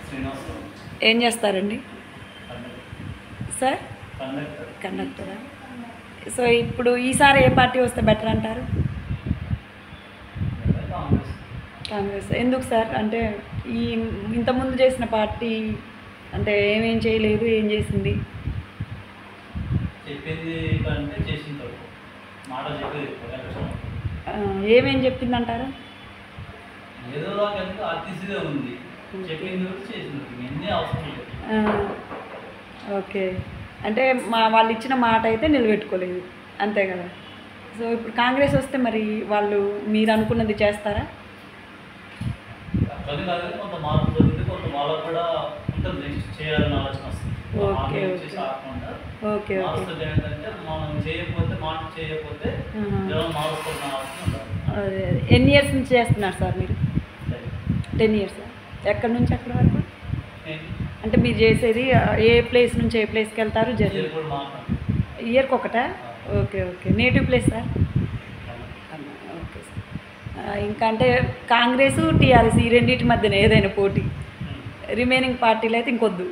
శ్రీనివాసరావు ఏం చేస్తారండి sir conductor కండక్టరా so ఇప్పుడు ఈసారి ఏ పార్టీ వస్తే బెటర్ అంటారు కాంగ్రెస్ కాంగ్రెస్ ఎందుకు సార్ అంటే ఈ ఇంతకుముందు చేసిన పార్టీ అంటే ఏమేం చేయలేదు ఏం చేసింది చెప్పింది కంటే చేసిన తప్పు మాట చెప్పేది ఎక్కువ ఎలక్షన్ ఆ, ఏమేం చెప్పిందంటారు ఏదో దాకా ఎంత ఆర్టీసీగా ఉంది చెప్పింది కూడా చేసింది ఎన్ని అవసరం లేదు ఆ, ఓకే అంటే మా వాళ్ళు ఇచ్చిన మాట అయితే నిలబెట్టుకోలేదు అంతే కదా సో ఇప్పుడు కాంగ్రెస్ వస్తే మరి వాళ్ళు మీరు అనుకున్నది చేస్తారా అట్లని కాదు కానీ కొంత మార్పు జరిగింది కొంత వాళ్ళకు కూడా ఉంటుంది నెక్స్ట్ చేయాలని ఆలోచన వస్తుంది ఓకే, హామీ ఓకే. ఇచ్చేసి ఆగకుండా ఓకే ఓకే మారుస్తుంది ఏంటంటే మనం చేయకపోతే మాట చేయకపోతే ఆహా. జనం మారుస్తున్న ఆలోచన ఉండాలి అదే అదే. ఎన్ని ఇయర్స్ నుంచి చేస్తున్నారు సార్ మీరు టెన్ ఇయర్స్ ఎక్కడి నుంచి ఎక్కడి వరకు ఏంటి? అంటే మీరు చేసేది ఆ, ఏ ప్లేస్ నుంచి ఏ ప్లేస్కి వెళ్తారు జర్నీ ఇది కూడా మాట్లాడు ఇయర్కి ఒకటా okay okay native place sir okay sir ఆ, ఇంకా అంటే కాంగ్రెస్ టీఆర్ఎస్ ఈ రెండింటి మధ్యన ఏదైనా పోటీ రిమైనింగ్ పార్టీలు అయితే ఇంకొద్దు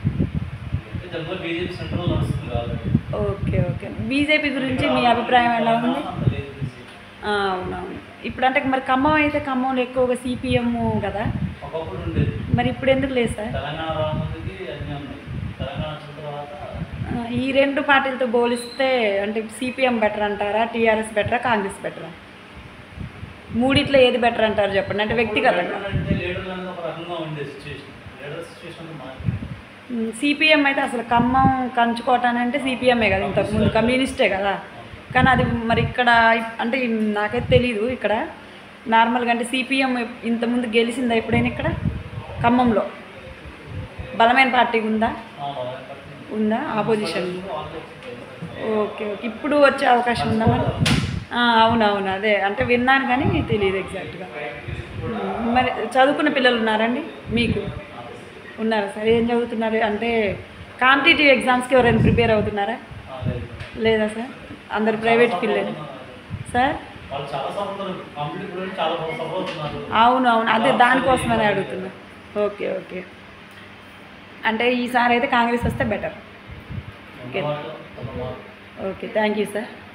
జనరల్ బీజేపీ సెంట్రల్ నడుస్తుంది కాబట్టి ఓకే ఓకే బీజేపీ గురించి మీ అభిప్రాయం ఎలా ఉంది అంత లేదు BJP. ఆ, అవునవును ఇప్పుడు అంటే మరి ఖమ్మం అయితే ఖమ్మంలో ఎక్కువగా సిపిఎం కదా ఒకప్పుడు ఉండేది మరి ఇప్పుడు ఎందుకు లేదు సార్ తెలంగాణ రాకముందుకి అన్నీ ఉన్నాయి తెలంగాణ వచ్చిన తర్వాత ఆ, ఈ రెండు పార్టీలతో పోలిస్తే అంటే సిపిఎం బెటర్ అంటారా టీఆర్ఎస్ బెటరా కాంగ్రెస్ బెటరా మూడిట్లో ఏది బెటర్ అంటారు చెప్పండి అంటే వ్యక్తిగతంగా అంటే లీడర్లు అనేది ఒక రకంగా ఉండే సిచ్యువేషన్ లీడర్ సిచ్యువేషన్ మారింది సిపిఎం అయితే అసలు ఖమ్మం కంచుకోవటాన్ని అంటే సిపిఎంఏ కదా ఇంతకుముందు కమ్యూనిస్టే కదా కానీ అది మరి ఇక్కడ అంటే నాకైతే తెలీదు ఇక్కడ నార్మల్గా అంటే సిపిఎం ఇంతకుముందు గెలిచిందా ఎప్పుడైనా ఇక్కడ ఖమ్మంలో బలమైన పార్టీ ఉందా ఆ బాగా పట్టింది. ఉందా ఆపోజిషన్ వాళ్ళే వచ్చి ఓకే ఓకే ఇప్పుడు వచ్చే అవకాశం ఉందా మరి ఆ, అవునవును అదే అంటే విన్నాను కానీ తెలియదు ఎగ్జాక్ట్గా ఉమ్, మరి చదువుకున్న పిల్లలు ఉన్నారండి మీకు ఉన్నారా సార్ ఏం చదువుతున్నారు అంటే కాంపిటేటివ్ ఎగ్జామ్స్కి ఎవరైనా ప్రిపేర్ అవుతున్నారా ఆ, లేదు. లేదా సార్ అందరు ప్రైవేట్ పిల్లలు సార్ వాళ్ళు చాలా సఫర్ కంప్లీట్ కూడా చాలా సఫర్ అవుతున్నారు అవును అవును అదే దానికోసమని అడుగుతున్నా ఓకే ఓకే అంటే ఈసారి అయితే కాంగ్రెస్ వస్తే బెటర్ ఉన్న వాళ్ళు, ఉన్న వాళ్ళు. Okay thank you sir